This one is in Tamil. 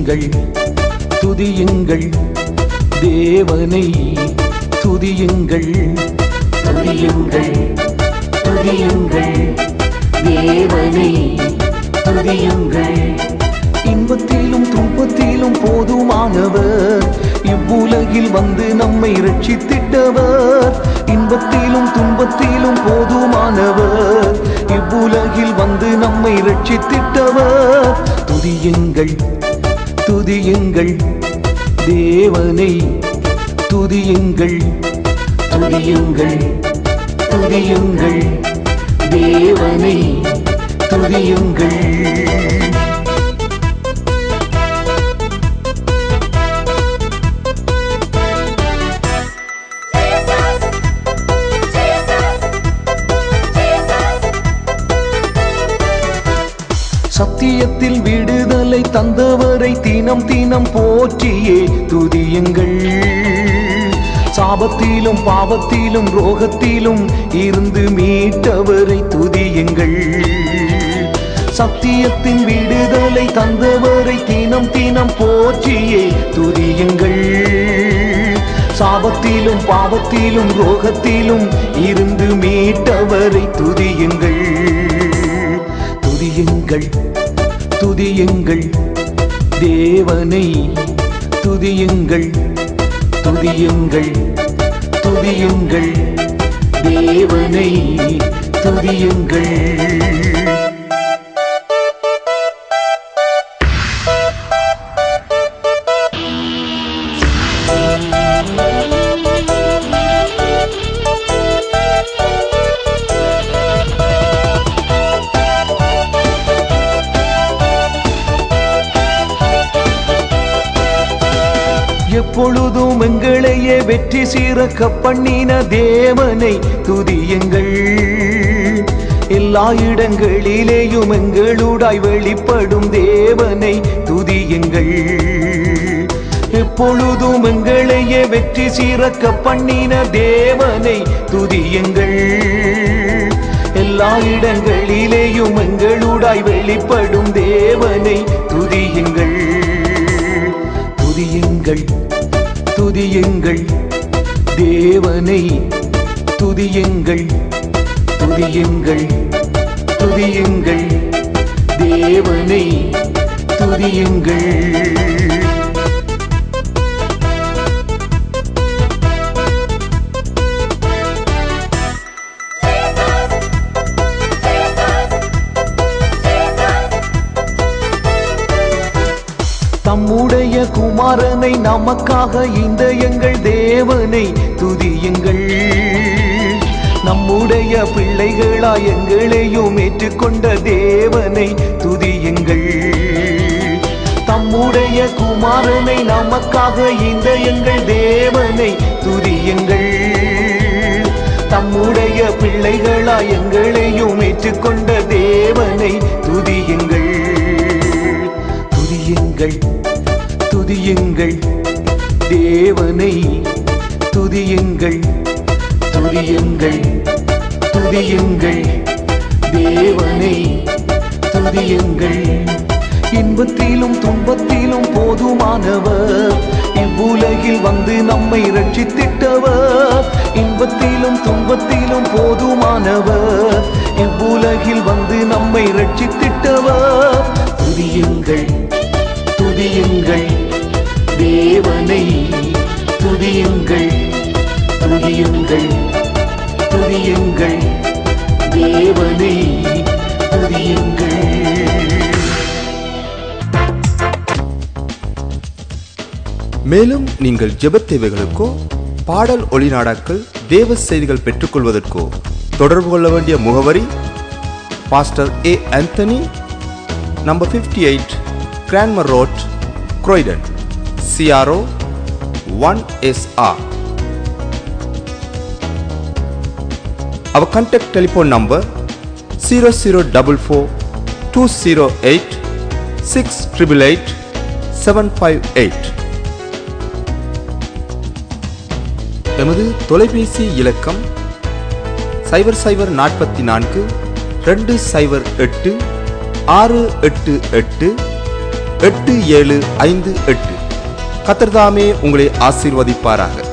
துதியுங்கள் துதியுங்கள் தேவனை துதியுங்கள் துதியுங்கள் துதியுங்கள் தேவனை துதியுங்கள் இன்பத்திலும் துன்பத்திலும் போதுமானவர் இவ்வுலகில் வந்து நம்மை ரட்சித்திட்டவர் இன்பத்திலும் துன்பத்திலும் போதுமானவர் இவ்வுலகில் வந்து நம்மை ரட்சித்திட்டவர் துதியுங்கள் துதியுங்கள் தேவனை துதியுங்கள் துதியுங்கள் துதியுங்கள் தேவனை துதியுங்கள் சத்தியத்தில் விடுதலை தந்தவரை தினம் தினம் போற்றியே துதியுங்கள் சாபத்திலும் பாவத்திலும் ரோகத்திலும் இருந்து மீட்டவரை துதியுங்கள் சத்தியத்தின் விடுதலை தந்தவரை தினம் தினம் போற்றியே துதியுங்கள் சாபத்திலும் பாவத்திலும் ரோகத்திலும் இருந்து மீட்டவரை துதியுங்கள் துதியுங்கள் துதியுங்கள் தேவனை துதியுங்கள் துதியுங்கள் துதியுங்கள் தேவனை துதியுங்கள் எப்பொழுதும் எங்களையே வெற்றி சீரக்க பண்ணின தேவனை துதியுங்கள் எல்லா இடங்களிலேயும் எங்களுடாய் வெளிப்படும் தேவனை துதியுங்கள் எப்பொழுதும் எங்களையே வெற்றி சீரக்க பண்ணின தேவனை துதியுங்கள் எல்லா இடங்களிலேயும் எங்களுடாய் வெளிப்படும் தேவனை துதியுங்கள் துதியுங்கள் துதியுங்கள் தேவனை துதியுங்கள் துதியுங்கள் துதியுங்கள் தேவனை துதியுங்கள் தம்முடைய குமாரனை நமக்காக இந்த எங்கள் தேவனை துதியுங்கள் நம்முடைய பிள்ளைகளா எங்களையும் ஏற்றுக்கொண்ட தேவனை துதியுங்கள் தம்முடைய குமாரனை நமக்காக இந்த எங்கள் தேவனை துதியுங்கள் தம்முடைய பிள்ளைகளா எங்களையும் ஏற்றுக்கொண்ட தேவனை துதியுங்கள் துதியுங்கள் துதியுங்கள் தேவனை துதியுங்கள் துதியுங்கள் துதியுங்கள் தேவனை துதியுங்கள் இன்பத்திலும் துன்பத்திலும் போதுமானவர் இவ்வுலகில் வந்து நம்மை ரட்சித்திட்டவர் இன்பத்திலும் துன்பத்திலும் போதுமானவர் இவ்வுலகில் வந்து நம்மை ரட்சித்திட்டவர் துதியுங்கள் துதியுங்கள் தேவனை துதியுங்கள் துதியுங்கள் துதியுங்கள் தேவனை துதியுங்கள் மேலும் நீங்கள் ஜெபத் தேவைகளுக்கோ பாடல் ஒளிநாடாக்கள் தேவ செய்திகள் பெற்றுக்கொள்வதற்கோ தொடர்பு கொள்ள வேண்டிய முகவரி pastor A Anthony number fifty eight Cranmer road croydon C R O one S R Our contact telephone number 0044 208 6888 758 எமது தொலைபேசி இலக்கம் சைபர் சைபர் நாற்பத்தி நான்கு ரெண்டு சைபர் எட்டு ஆறு எட்டு எட்டு எட்டு ஏழு ஐந்து எட்டு கத்தர்தாமே உங்களை ஆசீர்வதிப்பாராக